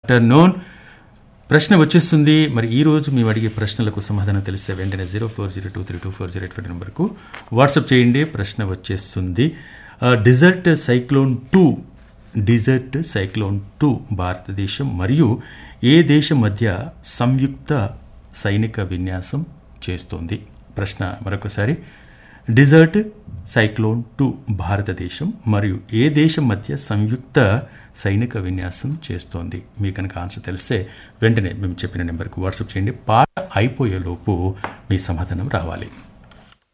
afternoon ప్రశ్న వచ్చేస్తుంది మరి ఈ రోజు మేము అడిగే ప్రశ్నలకు సమాధానం తెలిస్తే వెంటనే zero four zero two three two four zero eight five నెంబర్కు వాట్సాప్ చేయండి ప్రశ్న వచ్చేస్తుంది desert cyclone two desert cyclone two Bharatadesam మరియు ఏ దేశం మధ్య సంయుక్త సైనిక విన్యాసం చేస్తోంది ప్రశ్న మరొకసారి డిజర్ట్ సైక్లోన్ టూ భారతదేశం మరియు ఏ దేశం మధ్య సంయుక్త సైనిక విన్యాసం చేస్తోంది మీకు కనుక ఆన్సర్ తెలిస్తే వెంటనే మేము చెప్పిన నెంబర్కు వాట్సాప్ చేయండి పాట అయిపోయేలోపు మీ సమాధానం రావాలి